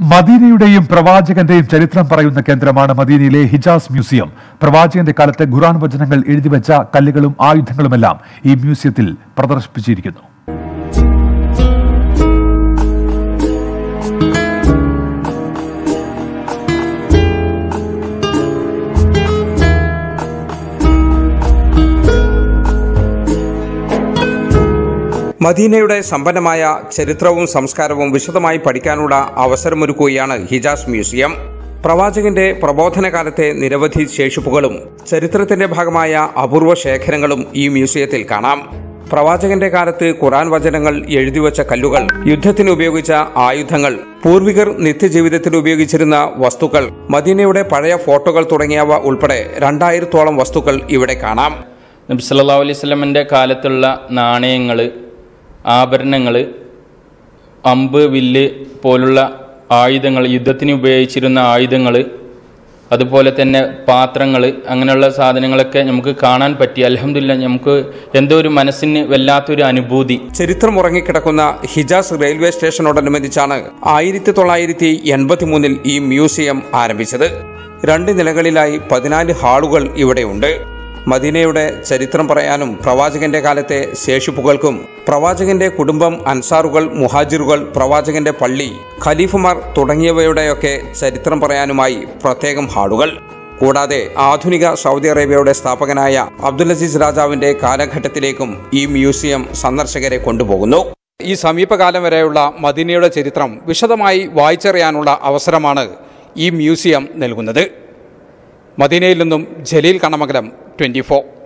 മദീനയുടെയും പ്രവാചകന്റെയും ചരിത്രം പറയുന്ന കേന്ദ്രമാണ് മദീനയിലെ ഹിജാസ് മ്യൂസിയം പ്രവാചകന്റെ കാലത്തെ ഖുറാൻ വചനങ്ങൾ എഴുതിവെച്ച കല്ലുകളും ആയുധങ്ങളുമെല്ലാം ഈ മ്യൂസിയത്തിൽ പ്രദർശിപ്പിച്ചിരിക്കുന്നു മദീനയുടെ സമ്പന്നമായ ചരിത്രവും സംസ്കാരവും വിശദമായി പഠിക്കാനുള്ള അവസരമൊരുക്കുകയാണ് ഹിജാസ് മ്യൂസിയം പ്രവാചകന്റെ പ്രബോധനകാലത്തെ നിരവധി ശേഷിപ്പുകളും ചരിത്രത്തിന്റെ ഭാഗമായ അപൂർവ ശേഖരങ്ങളും ഈ മ്യൂസിയത്തിൽ കാണാം പ്രവാചകന്റെ കാലത്ത് ഖുറാൻ വചനങ്ങൾ എഴുതിവച്ച കല്ലുകൾ യുദ്ധത്തിന് ഉപയോഗിച്ച ആയുധങ്ങൾ പൂർവികർ നിത്യജീവിതത്തിൽ ഉപയോഗിച്ചിരുന്ന വസ്തുക്കൾ മദീനയുടെ പഴയ ഫോട്ടോകൾ തുടങ്ങിയവ ഉൾപ്പെടെ രണ്ടായിരത്തോളം വസ്തുക്കൾ ഇവിടെ കാണാം നബി സല്ലല്ലാഹു അലൈഹി വസല്ലമയുടെ കാലത്തുള്ള നാണയങ്ങൾ ആഭരണങ്ങൾ അമ്പ് വില്ല് പോലുള്ള ആയുധങ്ങൾ യുദ്ധത്തിന് ഉപയോഗിച്ചിരുന്ന ആയുധങ്ങൾ അതുപോലെ തന്നെ പാത്രങ്ങൾ അങ്ങനെയുള്ള സാധനങ്ങളൊക്കെ നമുക്ക് കാണാൻ പറ്റി അലഹമില്ല നമുക്ക് എന്തോ ഒരു മനസ്സിന് വല്ലാത്തൊരു അനുഭൂതി ചരിത്രം ഉറങ്ങിക്കിടക്കുന്ന ഹിജാസ് റെയിൽവേ സ്റ്റേഷനോടനുബന്ധിച്ചാണ് ആയിരത്തി തൊള്ളായിരത്തി എൺപത്തി മൂന്നിൽ ഈ മ്യൂസിയം ആരംഭിച്ചത് രണ്ട് നിലകളിലായി പതിനാല് ഹാളുകൾ ഇവിടെയുണ്ട് മദീനയുടെ ചരിത്രം പറയാനും പ്രവാചകന്റെ കാലത്തെ ശേഷിപ്പുകൾക്കും പ്രവാചകന്റെ കുടുംബം അൻസാറുകൾ മുഹാജിറുകൾ പ്രവാചകന്റെ പള്ളി ഖലീഫുമാർ തുടങ്ങിയവയുടെയൊക്കെ ചരിത്രം പറയാനുമായി പ്രത്യേകം ഹാളുകൾ കൂടാതെ ആധുനിക സൗദി അറേബ്യയുടെ സ്ഥാപകനായ അബ്ദുൽ അസീസ് രാജാവിന്റെ കാലഘട്ടത്തിലേക്കും ഈ മ്യൂസിയം സന്ദർശകരെ കൊണ്ടുപോകുന്നു ഈ സമീപകാലം വരെയുള്ള മദീനയുടെ ചരിത്രം വിശദമായി വായിച്ചറിയാനുള്ള അവസരമാണ് ഈ മ്യൂസിയം നൽകുന്നത് മദീനയിൽ നിന്നും ജലീൽ കണമംഗലം ട്വന്റി